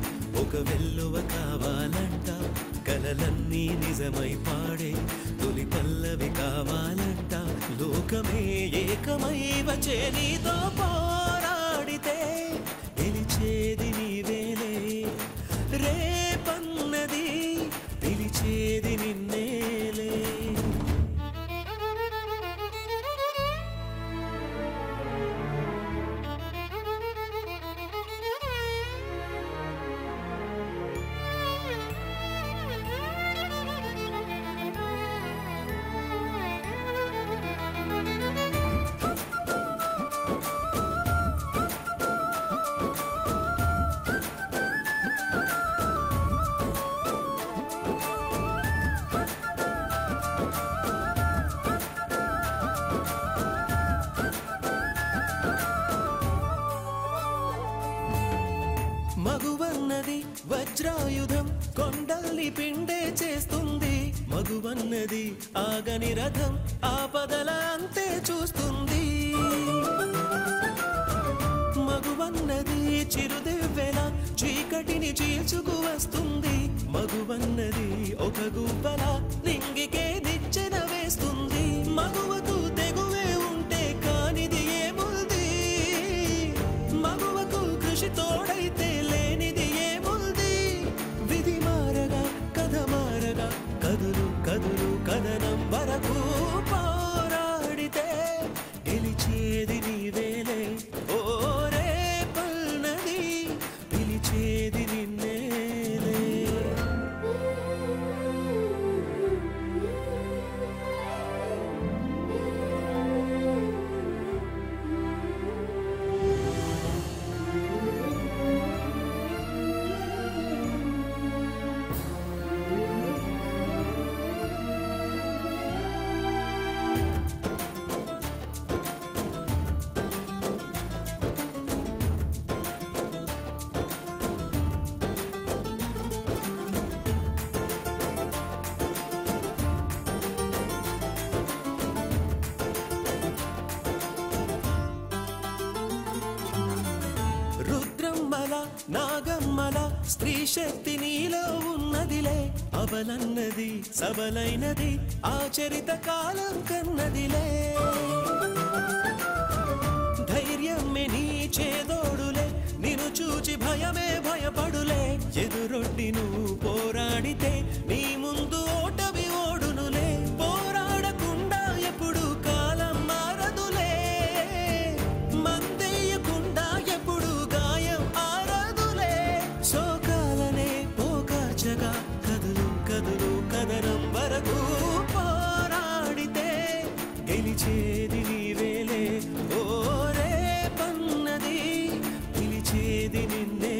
ఒక వెల్లువ కావాలంట కలలన్నీ నిజమై పాడే తొలి పల్లవి కావాలంట లోకమే ఏకమై వచ్చే నీతో పోరాడితే గెలిచేది నీవేలే రేపన్నది పిలిచేది నిన్నేలే మగువన్నది వజ్రాయుధం కొండల్ని పిండే చేస్తుంది మగువన్నది ఆగని రథం ఆపదల అంతే చూస్తుంది మగువన్నది చిరుదెవ్వెల చీకటిని చీల్చుకు వస్తుంది మగువన్నది ఒక గువ్వల నింగికే నిచ్చెన వేస్తుంది మగువకు తెగువే ఉంటే కానిది ఏముంది మగువకు కృషి తోడైతే లేనిది ఏముంది విధి మారగా కథ మారగా కదులు కదులు కథనం వరకు పోరాడితే గెలిచేది నీవేలే ఓ రే పల్నది పిలిచేది నిన్నేలే రుద్రమ్మల నాగమ్మల స్త్రీ శక్తి నీలో ఉన్నదిలే అవలన్నది సబలైనది ఆచరిత కాలం కన్నదిలే ధైర్యమే నీ చేదోడులే నిన్ను చూచి భయమే భయపడులే ఎదురొడ్డి నువ్వు పోరాడితే నీ ముందు ఓటమి ఓడునులే పోరాడకుండా ఎప్పుడు కాలం మారదులే మందేయకుండా ఎప్పుడు గాయం ఆరదులే శోకాలనే పోకాచగా కదులు కదులు కదనం వరకు పోరాడితే గెలిచేది నీవేలే ఓ రే పన్నది పిలిచేది నిన్నే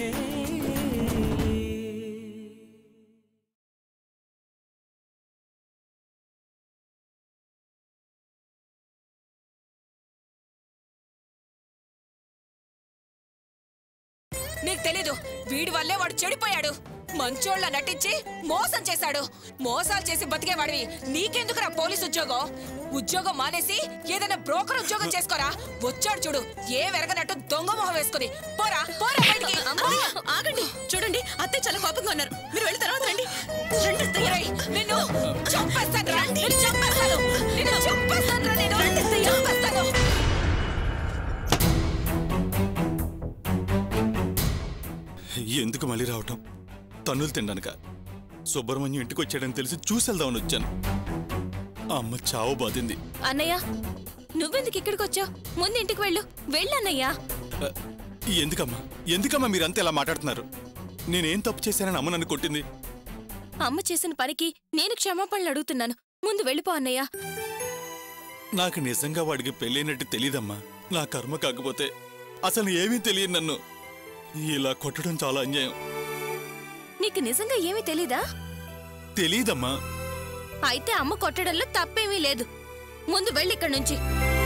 నీకు తెలీదు వీడి వల్లే వాడు చెడిపోయాడు మంచోళ్ళ నటించి మోసం చేశాడు మోసాలు చేసి బతికేవాడివి నీకెందుకురా పోలీస్ ఉద్యోగం ఉద్యోగం మానేసి ఏదైనా బ్రోకర్ ఉద్యోగం చేసుకోరా వచ్చాడు చూడు ఏ వెరగనట్టు దొంగ మొహం వేసుకుని పోరా పోరా బయటికి అమ్మయ్య, ఆగండి చూడండి అత్తయ్య చాలా కోపంగా ఉన్నారు మీరు వెళ్ళి తర్వాత రండి రండి అత్తయ్య. ఒరేయ్, నిన్ను చంపేస్తాను రా నిన్ను చంపేస్తాను నిన్ను చంపేస్తాను రా నేను చంపేస్తాను ఎందుకు మళ్ళీ రావటం తన్నులు తినడానిక సుబ్రహ్మణ్యం ఇంటికి వచ్చాడని తెలిసి చూసేద్దామని వచ్చాను ఆ అమ్మ చావు బాధింది అన్నయ్య నువ్వెందుకు ఇక్కడికి వచ్చావు ముందు ఇంటికి వెళ్ళు వెళ్ళు అన్నయ్య ఆ, ఎందుకమ్మా ఎందుకమ్మా మీరంతా ఇలా మాట్లాడుతున్నారు నేనేం తప్పు చేశానని అమ్మ నన్ను కొట్టింది అమ్మ చేసిన పనికి నేను క్షమాపణలు అడుగుతున్నాను ముందు వెళ్ళిపో అన్నయ్య నాకు నిజంగా వాడికి పెళ్ళైనట్టు తెలియదమ్మా నా కర్మ కాకపోతే అసలు ఏమీ తెలియదు నన్ను ఇలా కొట్టడం చాలా అన్యాయం నీకు నిజంగా ఏమీ తెలీదా తెలీదమ్మా అయితే అమ్మ కొట్టడంలో తప్పేమీ లేదు ముందు వెళ్ళి ఇక్కడి నుంచి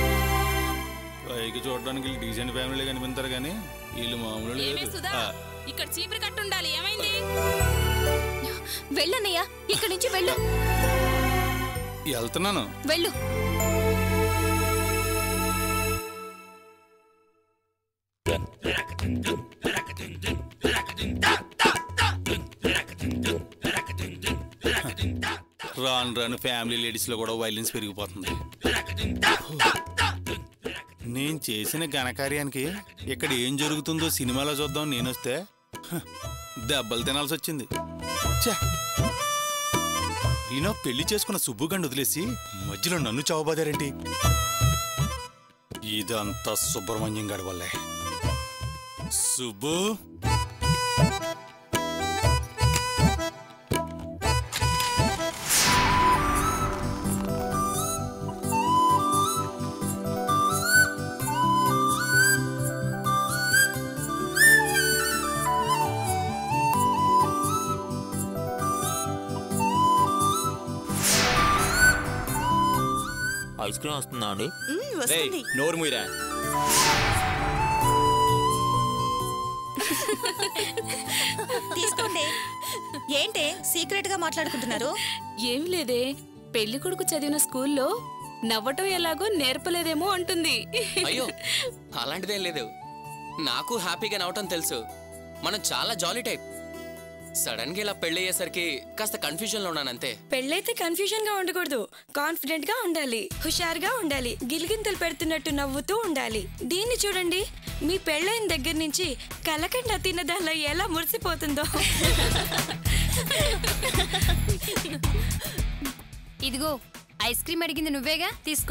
పైకి చూడడానికి డీసెంట్ ఫ్యామిలీ కనిపించారు కానీ వీళ్ళు మామూలు ఏమే సుధా ఇక్కడ చీపురు కట్టు ఉండాలి ఏమైంది వెళ్ళన్నయ్య ఇక్కడి నుంచి వెళ్ళు వెళ్తున్నాను వెళ్ళు రాను రాను ఫ్యామిలీ లేడీస్లో కూడా వైలెన్స్ పెరిగిపోతుంది నేను చేసిన ఘనకార్యానికి ఇక్కడ ఏం జరుగుతుందో సినిమాలో చూద్దాం నేను వస్తే హ, దెబ్బలు తినాల్సి వచ్చింది ఛే! ఈయన పెళ్లి చేసుకున్న సుబ్బుగండి వదిలేసి మధ్యలో నన్ను చావబాదారేంటి ఇదంతా సుబ్రహ్మణ్యం గడి వల్లే సుబ్బు ఐస్ క్రీమ్ వస్తుందా అండి మ్మ్, వస్తుంది నోరు మూయరా తీసుకోండి ఏంటే సీక్రెట్ గా మాట్లాడుకుంటున్నారు ఏం లేదే పెళ్లి కొడుకు చదివిన స్కూల్లో నవ్వటం ఎలాగో నేర్పలేదేమో అంటుంది అయ్యో అలాంటిదేం లేదు నాకు హ్యాపీగా నవ్వటం తెలుసు మనం చాలా జాలీ టైప్ సడన్ గా ఇలా పెళ్లి అయ్యేసరికి కాస్త కన్ఫ్యూజన్ లో ఉన్నానంతే పెళ్ళైతే కన్ఫ్యూజన్ గా ఉండకూడదు కాన్ఫిడెంట్ గా ఉండాలి హుషారుగా ఉండాలి గిలిగింతలు పెడుతున్నట్టు నవ్వుతూ ఉండాలి దీన్ని చూడండి మీ పెళ్ళైన దగ్గర నుంచి కలకండ తిన్నదానిలో ఎలా మురిసిపోతుందో ఇదిగో ఐస్ క్రీమ్ అడిగింది నువ్వేగా తీసుకో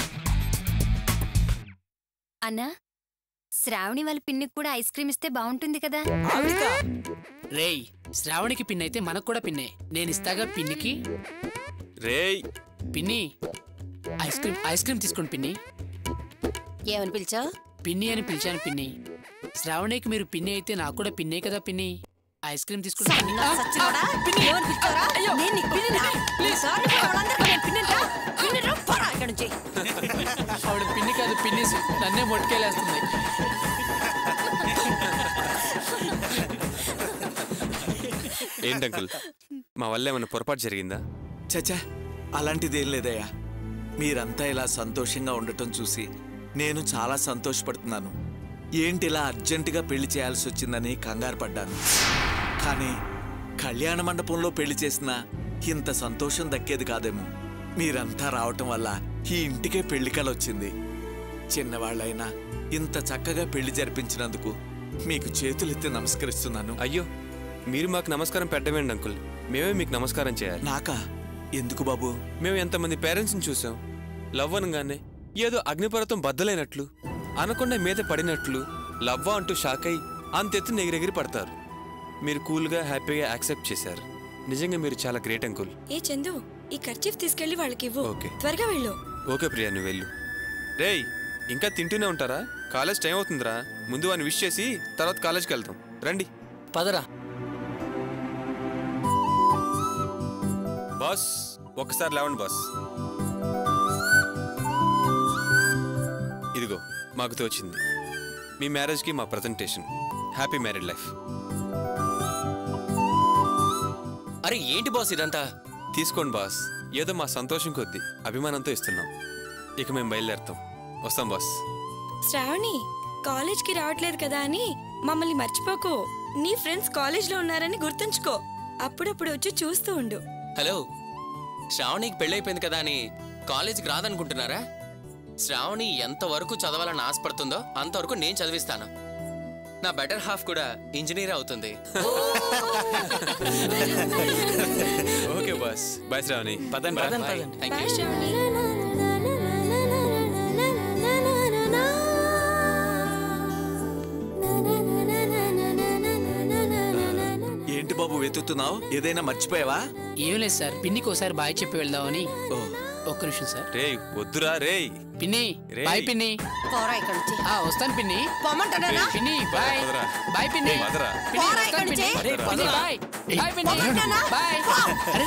అన్నా శ్రావణి వాళ్ళ పిన్నికి కూడా ఐస్ క్రీమ్ ఇస్తే బాగుంటుంది కదా రేయ్ శ్రావణికి పిన్ అయితే మనకు కూడా పిన్నే నేను ఇస్తాగా పిన్నికి రేయ్ పిన్ని ఐస్ క్రీమ్ ఐస్ క్రీమ్ తీసుకోండి పిన్ని ఏమని పిలిచావు పిన్ని అని పిలిచాను పిన్ని శ్రావణికి మీరు పిన్ని అయితే నాకు కూడా పిన్నే కదా పిన్ని ఐస్ క్రీమ్ తీసుకుంటా ఏమని పిలిచారా నేను నీకు పిన్నినా? సారీ, వాళ్ళందరికీ నేను పిన్నినా? పిన్నినా? పోరా ఇక్కడి నుంచి. ఆవిడ పిన్ని కాదు పిన్నిస్ నన్నే మొట్టుకెళ్ళేస్తుంది ఏంటి అంకుల్ మా వల్ల ఏమైనా పొరపాటు జరిగిందా చచా అలాంటిదేం లేదయ్యా మీరంతా ఇలా సంతోషంగా ఉండటం చూసి నేను చాలా సంతోషపడుతున్నాను ఏంటి ఇలా అర్జెంటుగా పెళ్లి చేయాల్సి వచ్చిందని కంగారు పడ్డాను కానీ కళ్యాణ మండపంలో పెళ్లి చేసినా ఇంత సంతోషం దక్కేది కాదేమో మీరంతా రావటం వల్ల ఈ ఇంటికే పెళ్లి కల వచ్చింది చిన్నవాళ్ళైనా ఇంత చక్కగా పెళ్లి జరిపించినందుకు మీకు చేతులెత్తి నమస్కరిస్తున్నాను అయ్యో మీరు మాకు నమస్కారం పెట్టవేండి అంకుల్ మేమే మీకు నమస్కారం చేయాలి నాకా ఎందుకు బాబు మేము ఎంతమంది పేరెంట్స్ని చూసాం లవ్ అనగానే ఏదో అగ్నిపర్వతం బద్దలైనట్లు అనకుండా మీద పడినట్లు లవ్వా అంటూ షాక్ అయి అంతెత్తు ఎగిరెగిరి పడతారు మీరు కూల్గా హ్యాపీగా యాక్సెప్ట్ చేశారు నిజంగా మీరు చాలా గ్రేట్ అంకుల్ ఏ చందు ఈ ఖర్చీఫ్ తీసుకెళ్లి వాళ్ళకి ఇవ్వు ఓకే. త్వరగా వెళ్ళు ఓకే ప్రియా నువ్వు వెళ్ళు రేయ్ ఇంకా తింటూనే ఉంటారా కాలేజ్ టైం అవుతుందిరా ముందు వాడిని విష్ చేసి తర్వాత కాలేజ్కి వెళ్తాం రండి పదరా బాస్ ఒక్కసారి లేవండి బాస్ ఇదిగో మాకు తోచింది మీ మ్యారేజ్కి మా ప్రజెంటేషన్ హ్యాపీ మ్యారీడ్ లైఫ్ అరే ఏంటి బాస్ ఇదంతా తీసుకోండి బాస్ ఏదో మా సంతోషం కొద్దీ అభిమానంతో ఇస్తున్నాం ఇక మేము బయలుదేరుతాం వస్తాం బాస్ శ్రావణి కాలేజ్కి రావట్లేదు కదా అని మమ్మల్ని మర్చిపోకు నీ ఫ్రెండ్స్ కాలేజ్లో ఉన్నారని గుర్తుంచుకో అప్పుడప్పుడు వచ్చి చూస్తూ ఉండు హలో శ్రావణికి పెళ్ళైపోయింది కదా అని కాలేజీకి రాదనుకుంటున్నారా శ్రావణి ఎంతవరకు చదవాలని ఆశపడుతుందో అంతవరకు నేను చదివిస్తాను నా బెటర్ హాఫ్ కూడా ఇంజనీర్ అవుతుంది ఓకే బాస్ బాయ్ శ్రావణి పదండి Bye. పదండి Bye. పదండి Thank బాయ్ you. శ్రావణి ఏంటి బాబు వెతుకుతున్నావు ఏదైనా మర్చిపోయావా ఏం లేదు సార్ పిన్నికి ఒకసారి బాయ్ చెప్పి వెళ్దామని ఓ ఒక్క నిమిషం సార్ రేయ్ వద్దురా రేయ్ పిన్ని రేయ్. బాయ్ పిన్ని పోరా ఇక్కడి నుంచి ఆ వస్తాను పిన్ని పొమ్మంటున్నానా పిన్ని బాయ్ పదరా. బాయ్ పిన్ని ఏయ్, పదరా. పిన్ని పోరా వస్తాను ఇక్కడి పిన్ని నుంచి. అరే, పిన్ని బాయ్ బాయ్ పిన్ని పొమ్మంటున్నానా? బాయ్ అరే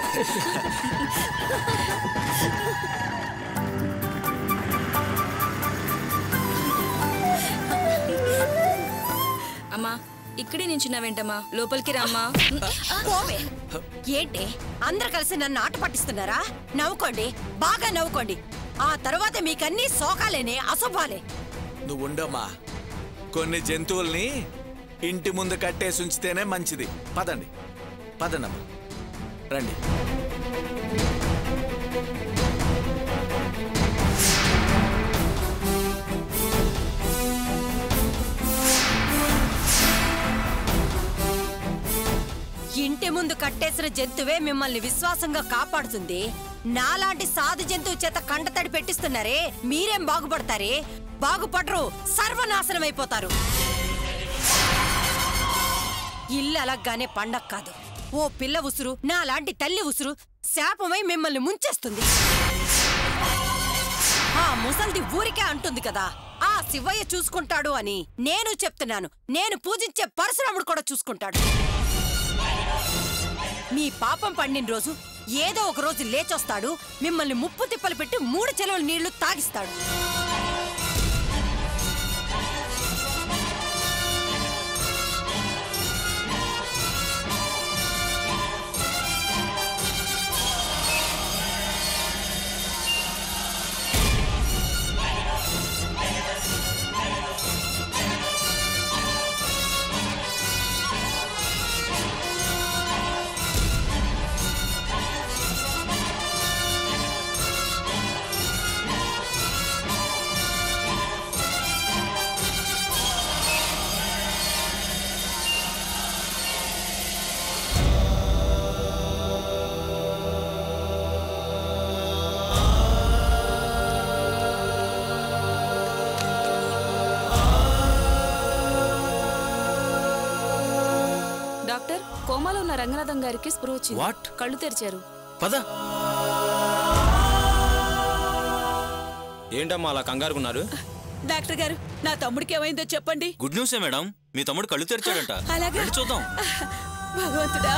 అమ్మా ఇక్కడే నించున్నావేంటమ్మా లోపలికి రామ్మా పోవే ఏంటి అందరు కలిసి నన్ను ఆట పట్టిస్తున్నారా నవ్వుకోండి బాగా నవ్వుకోండి ఆ తర్వాత మీకన్నీ శోకాలేనే అశుభాలే నువ్వు ఉండమ్మా కొన్ని జంతువుల్ని ఇంటి ముందు కట్టేసి ఉంచితేనే మంచిది పదండి పదండమ్మా రండి ఇంటి ముందు కట్టేసిన జంతువే మిమ్మల్ని విశ్వాసంగా కాపాడుతుంది నాలాంటి సాధు జంతువు చేత కంటతడి పెట్టిస్తున్నారే మీరేం బాగుపడతారే బాగుపడరు సర్వనాశనం అయిపోతారు ఇల్లు అలగ్గానే పండగ కాదు ఓ పిల్ల ఉసురు నాలాంటి తల్లి ఉసురు శాపమై మిమ్మల్ని ముంచేస్తుంది ఆ ముసల్ది ఊరికే అంటుంది కదా ఆ శివయ్య చూసుకుంటాడు అని నేను చెప్తున్నాను నేను పూజించే పరశురాముడు కూడా చూసుకుంటాడు మీ పాపం పండిన రోజు ఏదో ఒక రోజు లేచొస్తాడు మిమ్మల్ని ముప్పు తిప్పలు పెట్టి మూడు చెలవుల నీళ్లు తాగిస్తాడు డాక్టర్ కోమాలో ఉన్న రంగనాథం గారికి స్పృహ వచ్చింది What? కళ్ళు తెరిచారు పద ఏంటమ్మా అలా కంగారుకున్నారు డాక్టర్ గారు నా తమ్ముడికి ఏమైందో చెప్పండి గుడ్ న్యూసే మేడం మీ తమ్ముడు కళ్ళు తెరిచాడంట అలాగా? రండి చూద్దాం భగవంతుడా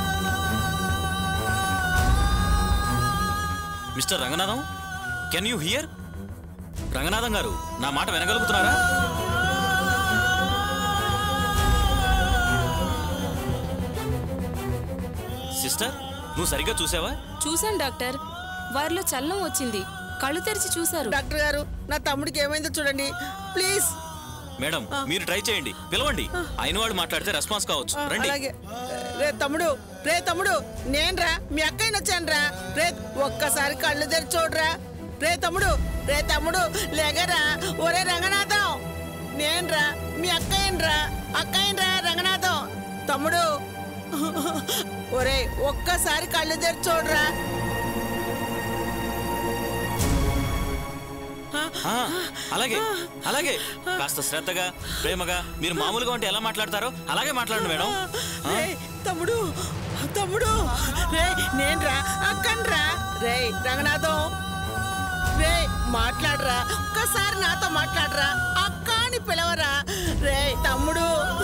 mister Ranganatham can you hear Ranganatham garu నా మాట వినగలుగుతున్నారా సిస్టర్ నువ్వు సరిగ్గా చూసావా చూశాను డాక్టర్ వారిలో చలనం వచ్చింది కళ్ళు తెరిచి చూశారు డాక్టర్ గారు నా తమ్ముడికి ఏమైందో చూడండి ప్లీజ్ మేడం మీరు ట్రై చేయండి పిలవండి అయిన వాళ్ళు మాట్లాడితే రెస్పాన్స్ కావచ్చు రండి అలాగే రే తమ్ముడు రే తమ్ముడు నేనురా మీ అక్కయ్య వచ్చానురా రే ఒక్కసారి కళ్ళు తెరిచి చూడరా రే తమ్ముడు రే తమ్ముడు లేగరా ఒరే రంగనాథం నేనురా మీ అక్కయ్యనరా అక్కయ్యనరా రంగనాథం తమ్ముడు ఒరే ఒక్కసారి కళ్ళు తెరిచి చూడరా ఆ, అలాగే అలాగే కాస్త శ్రద్ధగా ప్రేమగా మీరు మామూలుగా ఉంటే ఎలా మాట్లాడతారో అలాగే మాట్లాడండి మేడం ఆ, రే తమ్ముడు తమ్ముడు రే నేనురా అక్కన్రా రే రంగనాథం రే మాట్లాడరా ఒక్కసారి నాతో మాట్లాడరా అక్క అని పిలవరా రే తమ్ముడు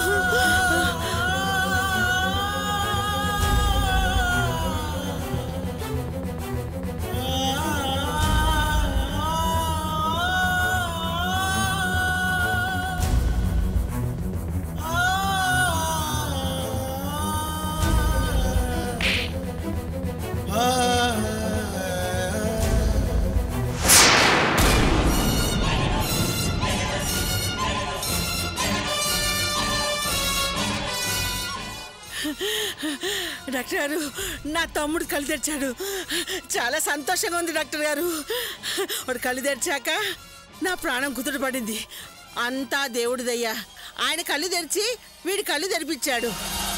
డాక్టర్ గారు నా తమ్ముడు కళ్ళు తెరిచాడు చాలా సంతోషంగా ఉంది డాక్టర్ గారు వాడు కళ్ళు తెరిచాక నా ప్రాణం కుదుట పడింది అంతా దేవుడిదయ్యా ఆయన కళ్ళు తెరిచి వీడి కళ్ళు తెరిపించాడు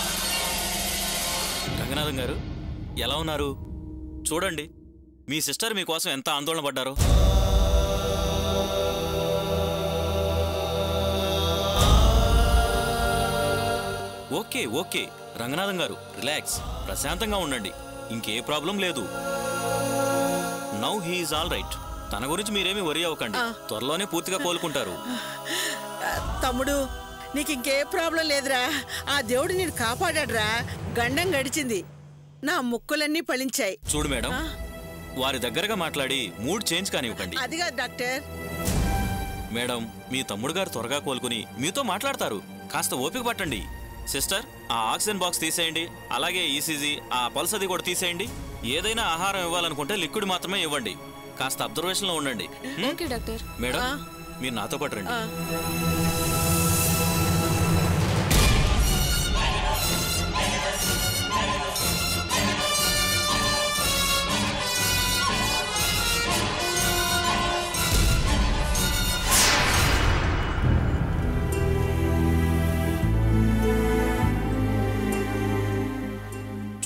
రంగనాథం గారు ఎలా ఉన్నారు చూడండి మీ సిస్టర్ మీకోసం ఎంత ఆందోళన పడ్డారో ఓకే ఓకే రంగనాథం గారు రిలాక్స్ ప్రశాంతంగా ఉండండి ఇంకే ప్రాబ్లం లేదు నౌ హీఈస్ ఆల్ రైట్ తన గురించి మీరేమీ వరి అవ్వకండి త్వరలోనే పూర్తిగా కోలుకుంటారు ఆ, తమ్ముడు నీకు ఇంకే ప్రాబ్లం లేదురా ఆ దేవుడు నేను కాపాడాడురా గండం గడిచింది నా ముక్కులన్నీ ఫలించాయి చూడు మేడం వారి దగ్గరగా మాట్లాడి మూడ్ చేంజ్ కానివ్వకండి అదిగా డాక్టర్ మేడం మీ తమ్ముడు గారు త్వరగా కోలుకుని మీతో మాట్లాడతారు కాస్త ఓపిక పట్టండి సిస్టర్ ఆ ఆక్సిజన్ బాక్స్ తీసేయండి అలాగే ఈసీజీ ఆ పల్స్ అది కూడా తీసేయండి ఏదైనా ఆహారం ఇవ్వాలనుకుంటే లిక్విడ్ మాత్రమే ఇవ్వండి కాస్త అబ్జర్వేషన్లో ఉండండి హ్మ్? ఓకే డాక్టర్ మేడం మీరు నాతో పాటు రండి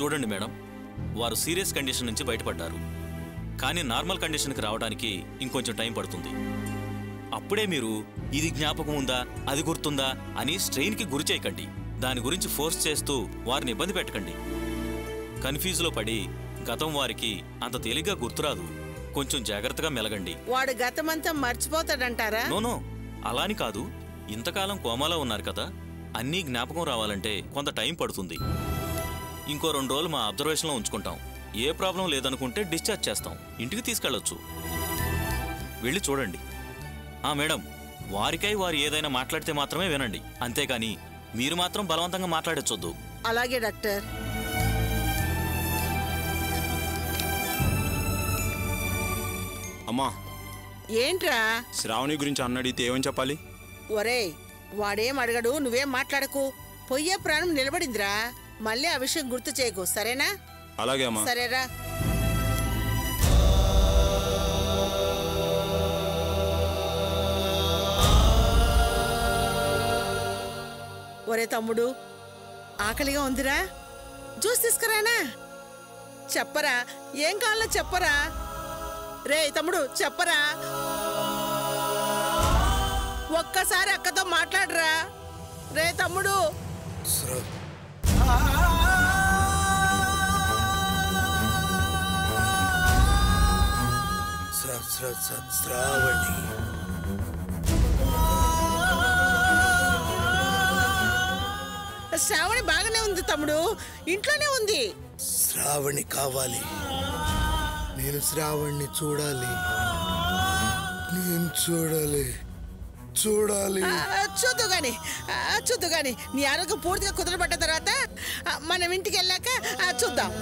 చూడండి మేడం వారు సీరియస్ కండిషన్ నుంచి బయటపడ్డారు కానీ నార్మల్ కండిషన్కి రావడానికి ఇంకొంచెం టైం పడుతుంది అప్పుడే మీరు ఇది జ్ఞాపకం ఉందా అది గుర్తుందా అని స్ట్రెయిన్కి గురి చేయకండి దాని గురించి ఫోర్స్ చేస్తూ వారిని ఇబ్బంది పెట్టకండి కన్ఫ్యూజ్లో పడి గతం వారికి అంత తేలిగ్గా గుర్తురాదు కొంచెం జాగ్రత్తగా మెలగండి వాడు గతమంతా మర్చిపోతాడంటారా నోనో అలాని కాదు ఇంతకాలం కోమాలో ఉన్నారు కదా అన్నీ జ్ఞాపకం రావాలంటే కొంత టైం పడుతుంది ఇంకో రెండు రోజులు మా అబ్జర్వేషన్లో ఉంచుకుంటాం ఏ ప్రాబ్లం లేదనుకుంటే డిశ్చార్జ్ చేస్తాం ఇంటికి తీసుకెళ్ళొచ్చు వెళ్ళి చూడండి ఆ మేడం వారికై వారు ఏదైనా మాట్లాడితే మాత్రమే వినండి అంతేకాని మీరు మాత్రం బలవంతంగా మాట్లాడొచ్చొద్దు అలాగే డాక్టర్ అమ్మా ఏంట్రా శ్రావణి గురించి అన్న అడిగితే ఏమని చెప్పాలి ఒరేయ్ వాడేం అడగడు నువ్వేం మాట్లాడకు పొయ్యే ప్రాణం నిలబడిందిరా మళ్ళీ ఆ విషయం గుర్తు చేయకు సరేనా అలాగే అమ్మా సరేరా ఒరే తమ్ముడు ఆకలిగా ఉందిరా జ్యూస్ తీసుకురానా చెప్పరా ఏం కావాలో చెప్పరా రే తమ్ముడు చెప్పరా ఒక్కసారి అక్కతో మాట్లాడరా రే తమ్ముడు శ్రావణి శ్రావణి బాగానే ఉంది తమ్ముడు ఇంట్లోనే ఉంది శ్రావణి కావాలి నేను శ్రావణ్ణి చూడాలి నేను చూడాలి చూడాలి ఆ, చూద్దు గాని ఆ, చూద్దు గాని నీ ఆరోగ్యం పూర్తిగా కుదరబడ్డ తర్వాత ఆ, మనం ఇంటికి వెళ్ళాక ఆ, చూద్దాం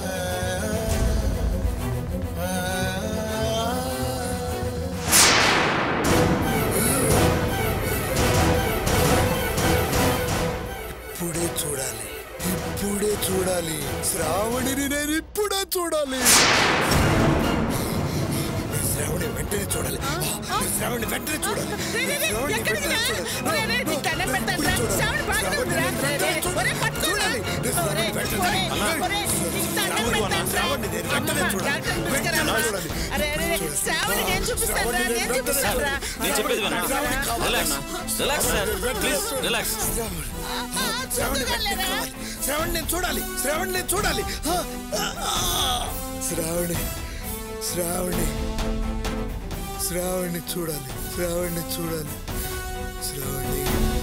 ఇప్పుడే చూడాలి ఇప్పుడే చూడాలి శ్రావణిని నేను ఇప్పుడే చూడాలి నేను శ్రావణి వెంటనే చూడాలి నేను శ్రావణి వెంటనే చూడాలి శ్రావణి వెంటనే చూడాలి. ఒరే, రే, నీకు దండం పెడతాను రా. శ్రావణి బాగానే ఉందిరా. రే, రే, ఒరే, పట్టుకోరా. ఒరే, ఒరే, ఒరే, నీకు దండం పెడతాను రా. అమ్మమ్మ, డాక్టర్ని తీసుకురామ్మా. అరే, అరే, అరే, శ్రావణి నేను చూపిస్తాను రా, నేను చూపిస్తాను రా. నేను చెప్పేది వినండి relax relax sir please relax Shravani వెంటనే కావాలి శ్రావణి నేను చూడాలి శ్రావణి నేను చూడాలి ఆ, ఆ, ఆ. శ్రావణి శ్రావణి శ్రావణి చూడాలి శ్రావణి చూడాలి శ్రావణి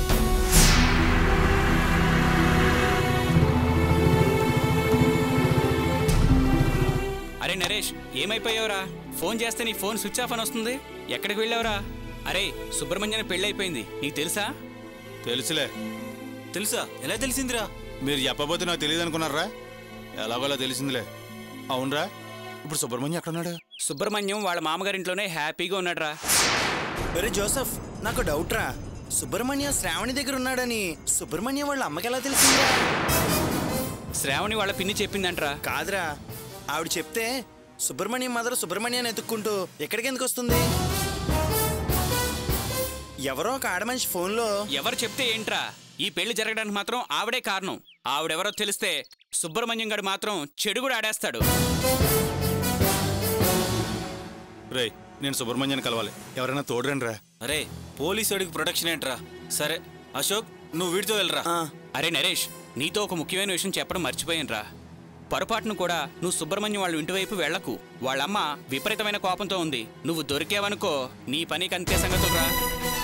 అరే నరేష్ ఏమైపోయావురా ఫోన్ చేస్తే నీ ఫోన్ స్విచ్ ఆఫ్ అని వస్తుంది ఎక్కడికి వెళ్ళావురా అరే సుబ్రహ్మణ్యం పెళ్ళైపోయింది నీకు తెలుసా తెలుసులే తెలుసా ఎలా తెలిసిందిరా మీరు చెప్పబోతే నాకు తెలియదు అనుకున్నారా ఎలాగోలా తెలిసిందిలే అవునరా ఇప్పుడు సుబ్రహ్మణ్యం ఎక్కడున్నాడు సుబ్రహ్మణ్యం వాళ్ళ మామగారింట్లోనే హ్యాపీగా ఉన్నాడురా ఒరే జోసఫ్ నాకు డౌట్ రా సుబ్రహ్మణ్యం శ్రావణి దగ్గర ఉన్నాడని సుబ్రహ్మణ్యం వాళ్ళ అమ్మకి ఎలా తెలిసిందా శ్రావణి వాళ్ళ పిన్ని చెప్పిందంట్రా కాదురా ఆవిడ చెప్తే సుబ్రహ్మణ్యం మదర్ సుబ్రహ్మణ్యాన్ని ఎత్తుక్కుంటూ ఎక్కడికి ఎందుకు వస్తుంది ఎవరో ఒక ఆడమనిషి ఫోన్లో ఎవరు చెప్తే ఏంట్రా ఈ పెళ్లి జరగడానికి మాత్రం ఆవిడే కారణం ఆవిడెవరో తెలిస్తే సుబ్రహ్మణ్యం గడు మాత్రం చెడు కూడా ఆడేస్తాడు రే నేను సుబ్రహ్మణ్యాన్ని కలవాలి ఎవరైనా తోడురండి రా అరే పోలీసుడికి ప్రొటెక్షన్ ఏంట్రా సరే అశోక్ నువ్వు వీడితో వెళ్ళరా అరే నరేష్ నీతో ఒక ముఖ్యమైన విషయం చెప్పడం మర్చిపోయానురా పొరపాటును కూడా నువ్వు సుబ్రహ్మణ్యం వాళ్ళ ఇంటి వైపు వెళ్లకు వాళ్ళమ్మ విపరీతమైన కోపంతో ఉంది నువ్వు దొరికావనుకో నీ పనికి అంతే సంగతులురా